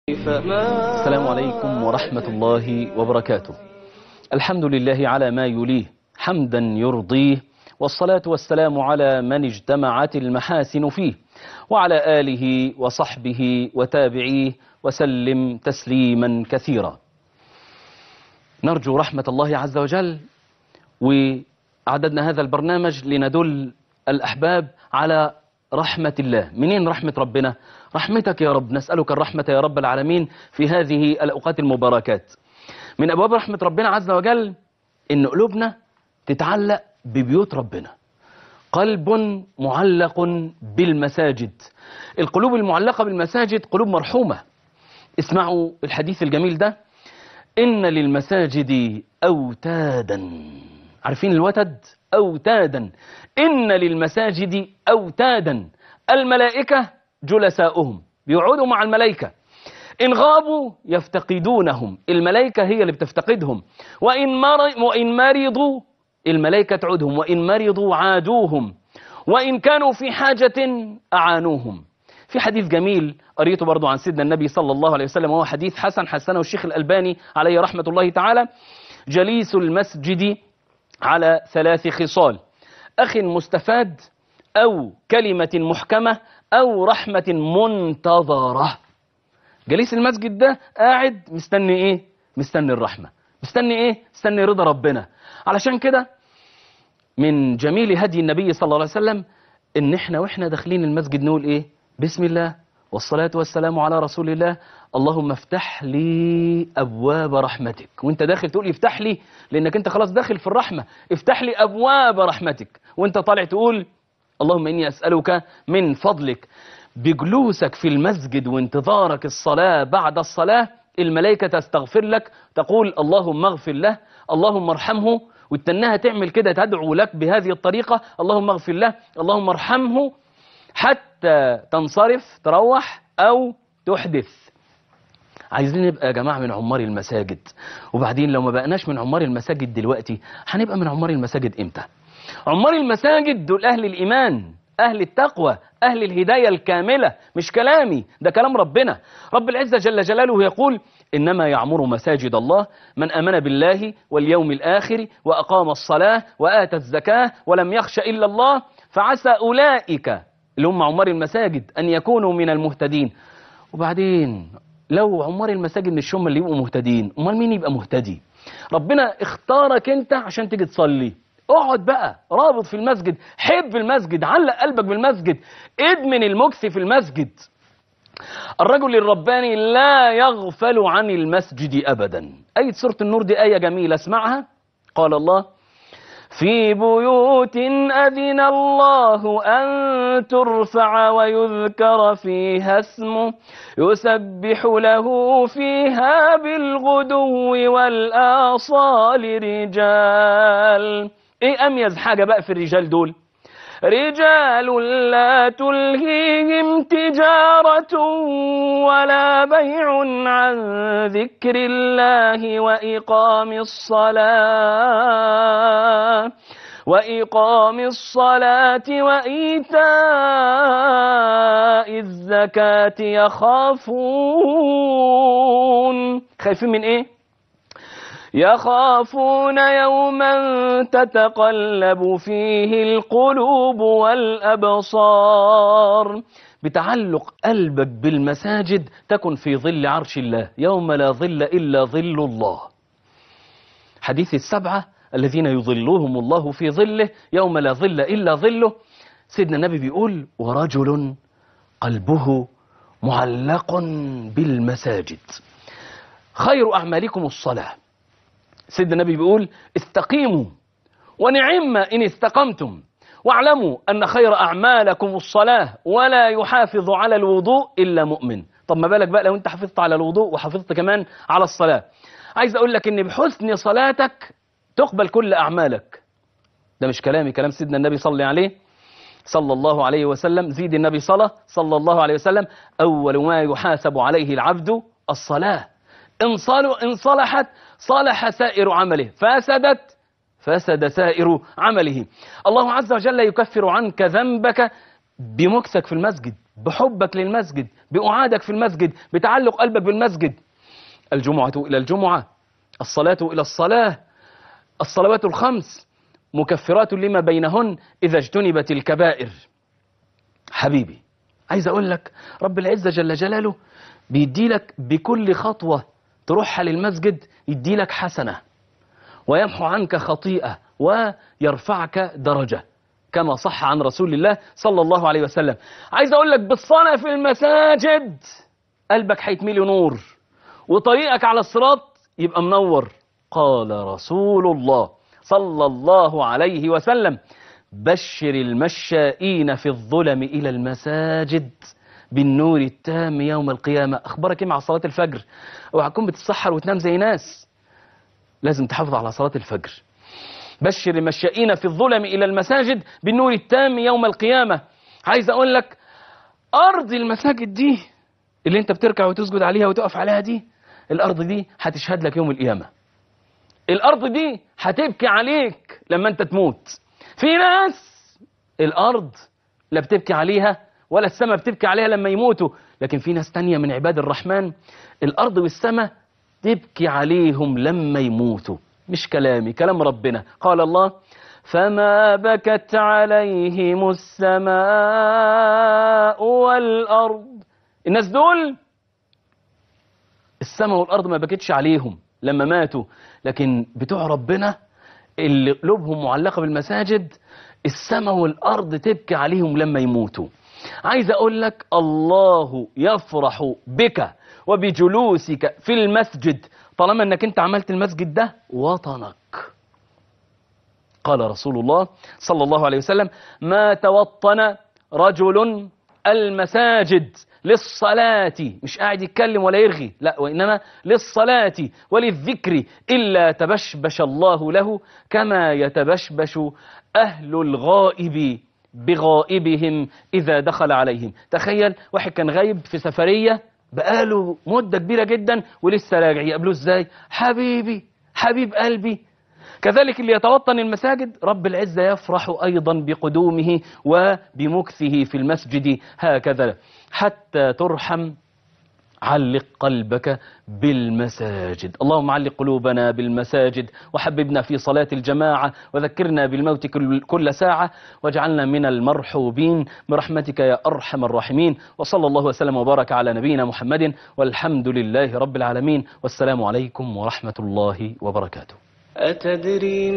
السلام عليكم ورحمة الله وبركاته الحمد لله على ما يليه حمدا يرضيه والصلاة والسلام على من اجتمعت المحاسن فيه وعلى آله وصحبه وتابعيه وسلم تسليما كثيرا نرجو رحمة الله عز وجل وأعددنا هذا البرنامج لندل الأحباب على رحمة الله منين رحمة ربنا رحمتك يا رب نسألك الرحمة يا رب العالمين في هذه الأوقات المباركات من أبواب رحمة ربنا عز وجل إن قلوبنا تتعلق ببيوت ربنا قلب معلق بالمساجد القلوب المعلقة بالمساجد قلوب مرحومة اسمعوا الحديث الجميل ده إن للمساجد أوتادا عارفين الوتد أوتادا إن للمساجد أوتادا الملائكة جلساؤهم بيقعدوا مع الملائكة إن غابوا يفتقدونهم الملائكة هي اللي بتفتقدهم وإن, مر... وإن مرضوا الملائكة تعودهم وإن مرضوا عادوهم وإن كانوا في حاجة أعانوهم في حديث جميل قريته برضو عن سيدنا النبي صلى الله عليه وسلم وهو حديث حسن حسنه الشيخ الألباني عليه رحمة الله تعالى جليس المسجد على ثلاث خصال أخ مستفاد أو كلمة محكمة أو رحمة منتظرة جليس المسجد ده قاعد مستني إيه مستني الرحمة مستني إيه مستني رضا ربنا علشان كده من جميل هدي النبي صلى الله عليه وسلم إن إحنا وإحنا داخلين المسجد نقول إيه بسم الله والصلاة والسلام على رسول الله اللهم افتح لي أبواب رحمتك وانت داخل تقول افتح لي لأنك انت خلاص داخل في الرحمة افتح لي أبواب رحمتك وانت طالع تقول اللهم إني أسألك من فضلك بجلوسك في المسجد وانتظارك الصلاة بعد الصلاة الملائكة تستغفر لك تقول اللهم اغفر له اللهم ارحمه وتنها تعمل كده تدعو لك بهذه الطريقة اللهم اغفر له اللهم ارحمه حتى تنصرف تروح أو تحدث عايزين نبقى يا جماعة من عمار المساجد وبعدين لو ما بقناش من عمار المساجد دلوقتي هنبقى من عمار المساجد امتى عمار المساجد دول أهل الإيمان أهل التقوى أهل الهداية الكاملة مش كلامي ده كلام ربنا رب العزة جل جلاله يقول إنما يعمر مساجد الله من أمن بالله واليوم الآخر وأقام الصلاة وآتى الزكاة ولم يخش إلا الله فعسى أولئك اللي هم عمار المساجد أن يكونوا من المهتدين وبعدين لو عمار المساجد مش هم اللي يبقوا مهتدين امال مين يبقى مهتدي ربنا اختارك انت عشان تيجي تصلي اقعد بقى رابط في المسجد حب المسجد علق قلبك بالمسجد ادمن المكث في المسجد الرجل الرباني لا يغفل عن المسجد ابدا ايه سوره النور دي ايه جميله اسمعها قال الله في بيوت أذن الله أن ترفع ويذكر فيها اسمه يسبح له فيها بالغدو والآصال رجال ايه أميز حاجة بقى في الرجال دول رجال لا تلهيهم تجارة ولا بيع عن ذكر الله وإقام الصلاة وإقام الصلاة وإيتاء الزكاة يخافون خايفين من إيه؟ يخافون يوما تتقلب فيه القلوب والأبصار بتعلق قلبك بالمساجد تكن في ظل عرش الله يوم لا ظل إلا ظل الله حديث السبعة الذين يظلهم الله في ظله يوم لا ظل إلا ظله سيدنا النبي بيقول ورجل قلبه معلق بالمساجد خير أعمالكم الصلاة سيدنا النبي بيقول استقيموا ونعم إن استقمتم واعلموا أن خير أعمالكم الصلاة ولا يحافظ على الوضوء إلا مؤمن طب ما بالك بقى لو أنت حافظت على الوضوء وحافظت كمان على الصلاة عايز أقول لك أن بحسن صلاتك تقبل كل أعمالك ده مش كلامي كلام سيدنا النبي صلى عليه صلى الله عليه وسلم زيد النبي صلى صلى الله عليه وسلم أول ما يحاسب عليه العبد الصلاة إن, صلوا إن صلحت صلح سائر عمله فسدت فسد سائر عمله الله عز وجل يكفر عنك ذنبك بمكثك في المسجد بحبك للمسجد بأعادك في المسجد بتعلق قلبك بالمسجد الجمعة إلى الجمعة الصلاة إلى الصلاة الصلوات الخمس مكفرات لما بينهن إذا اجتنبت الكبائر حبيبي عايز أقول لك رب العزة جل جلاله بيدي لك بكل خطوة تروحها للمسجد يدي لك حسنة ويمحو عنك خطيئة ويرفعك درجة كما صح عن رسول الله صلى الله عليه وسلم عايز أقول لك بالصلاة في المساجد قلبك هيتملي نور وطريقك على الصراط يبقى منور قال رسول الله صلى الله عليه وسلم بشر المشائين في الظلم إلى المساجد بالنور التام يوم القيامة أخبارك إيه مع صلاة الفجر وهتكون بتتسحر وتنام زي ناس لازم تحافظ على صلاة الفجر بشر المشائين في الظلم إلى المساجد بالنور التام يوم القيامة عايز أقول لك أرض المساجد دي اللي أنت بتركع وتسجد عليها وتقف عليها دي الأرض دي هتشهد لك يوم القيامة الأرض دي هتبكي عليك لما أنت تموت في ناس الأرض لا بتبكي عليها ولا السماء بتبكي عليها لما يموتوا لكن في ناس تانية من عباد الرحمن الأرض والسماء تبكي عليهم لما يموتوا مش كلامي كلام ربنا قال الله فما بكت عليهم السماء والأرض الناس دول السماء والأرض ما بكتش عليهم لما ماتوا لكن بتوع ربنا اللي قلوبهم معلقة بالمساجد السماء والأرض تبكي عليهم لما يموتوا عايز أقول لك الله يفرح بك وبجلوسك في المسجد طالما أنك أنت عملت المسجد ده وطنك قال رسول الله صلى الله عليه وسلم ما توطن رجل المساجد للصلاة مش قاعد يتكلم ولا يرغي لا وإنما للصلاة وللذكر إلا تبشبش الله له كما يتبشبش أهل الغائب بغائبهم إذا دخل عليهم تخيل واحد كان غايب في سفرية بقاله مدة كبيرة جدا ولسه راجع يقابلوه ازاي حبيبي حبيب قلبي كذلك اللي يتوطن المساجد رب العزة يفرح أيضا بقدومه وبمكثه في المسجد هكذا حتى ترحم علق قلبك بالمساجد اللهم علق قلوبنا بالمساجد وحببنا في صلاة الجماعة وذكرنا بالموت كل, كل ساعة واجعلنا من المرحوبين برحمتك يا أرحم الراحمين وصلى الله وسلم وبارك على نبينا محمد والحمد لله رب العالمين والسلام عليكم ورحمة الله وبركاته أتدري